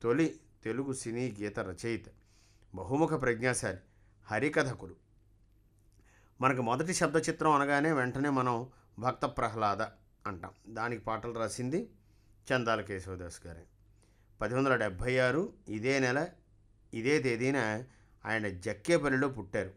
తొలి తెలుగు సినీ గీత రచయిత బహుముఖ ప్రజ్ఞాశాలి హరికథకులు మనకు మొదటి శబ్ద చిత్రం అనగానే వెంటనే మనం భక్త ప్రహ్లాద అంటాం దానికి పాటలు రాసింది చందాల కేశవదాస్ గారే పది వందల డెబ్భై ఆరు ఇదే నెల ఇదే తేదీన ఆయన జక్కేపల్లిలో పుట్టారు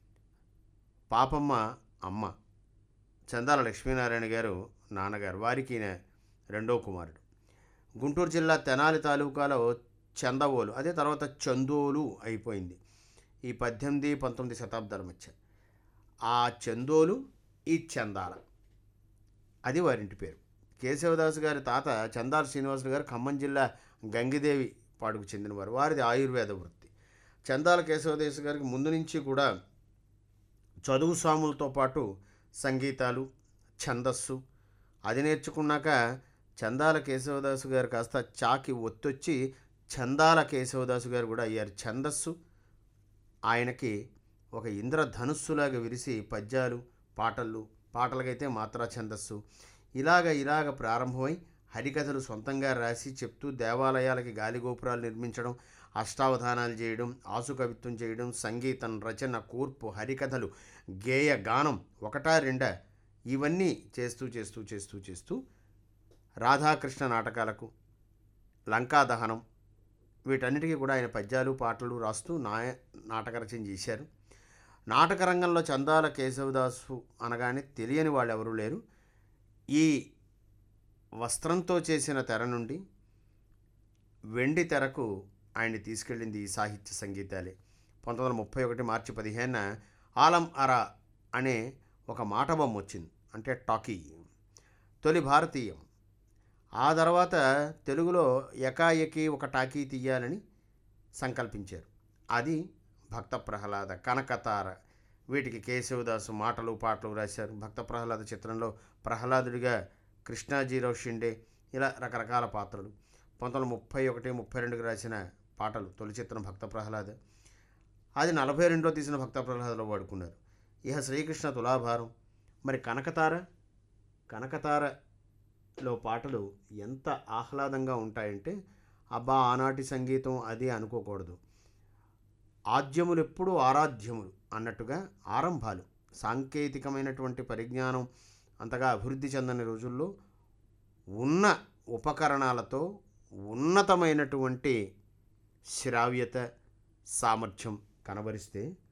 పాపమ్మ అమ్మ చందాల లక్ష్మీనారాయణ గారు నాన్నగారు వారికి ఈయన రెండో కుమారుడు గుంటూరు జిల్లా తెనాలి తాలూకాలో చందవోలు అదే తర్వాత చందోలు అయిపోయింది ఈ పద్దెనిమిది పంతొమ్మిది శతాబ్దాల మధ్య ఆ చందోలు ఈ చందాల అది వారింటి పేరు కేశవదాస్ గారి తాత చందాల శ్రీనివాసులు గారు ఖమ్మం జిల్లా గంగిదేవి పాడుకు చెందినవారు వారిది ఆయుర్వేద వృత్తి చందాల కేశవదాస్ గారికి ముందు నుంచి కూడా చదువు స్వాములతో పాటు సంగీతాలు ఛందస్సు అది నేర్చుకున్నాక చందాల కేశవదాసు గారు కాస్త చాకి ఒత్తొచ్చి చందాల కేశవదాసు గారు కూడా అయ్యారు ఛందస్సు ఆయనకి ఒక ఇంద్రధనుస్సులాగా విరిసి పద్యాలు పాటలు పాటలకైతే మాత్రా ఛందస్సు ఇలాగ ఇలాగ ప్రారంభమై హరికథలు సొంతంగా రాసి చెప్తూ దేవాలయాలకి గాలిగోపురాలు నిర్మించడం అష్టావధానాలు చేయడం ఆసు కవిత్వం చేయడం సంగీతం రచన కూర్పు హరికథలు గేయ గానం ఒకటా రెండా ఇవన్నీ చేస్తూ చేస్తూ చేస్తూ చేస్తూ రాధాకృష్ణ నాటకాలకు లంకా దహనం వీటన్నిటికీ కూడా ఆయన పద్యాలు పాటలు రాస్తూ నా నాటక రచన చేశారు నాటక రంగంలో చందాల కేశవదాసు అనగానే తెలియని వాళ్ళు ఎవరూ లేరు ఈ వస్త్రంతో చేసిన తెర నుండి వెండి తెరకు ఆయన్ని తీసుకెళ్ళింది ఈ సాహిత్య సంగీతాలే పంతొమ్మిది వందల ముప్పై ఒకటి మార్చి పదిహేనున ఆలం అరా అనే ఒక మాట బొమ్మ వచ్చింది అంటే టాకీ తొలి భారతీయం ఆ తర్వాత తెలుగులో ఎకాఎకి ఒక టాకీ తీయాలని సంకల్పించారు అది భక్త ప్రహ్లాద కనకతార వీటికి కేశవదాసు మాటలు పాటలు రాశారు భక్త ప్రహ్లాద చిత్రంలో ప్రహ్లాదుడిగా కృష్ణాజీరావు షిండే ఇలా రకరకాల పాత్రలు పంతొమ్మిది వందల ముప్పై ఒకటి ముప్పై రెండుకి రాసిన పాటలు తొలి చిత్రం భక్త ప్రహ్లాద అది నలభై రెండులో తీసిన భక్త ప్రహ్లాదలో వాడుకున్నారు ఇహ శ్రీకృష్ణ తులాభారం మరి కనకతార కనకతారలో పాటలు ఎంత ఆహ్లాదంగా ఉంటాయంటే అబ్బా ఆనాటి సంగీతం అది అనుకోకూడదు ఆద్యములు ఎప్పుడూ ఆరాధ్యములు అన్నట్టుగా ఆరంభాలు సాంకేతికమైనటువంటి పరిజ్ఞానం అంతగా అభివృద్ధి చెందని రోజుల్లో ఉన్న ఉపకరణాలతో ఉన్నతమైనటువంటి శ్రావ్యత సామర్థ్యం కనబరిస్తే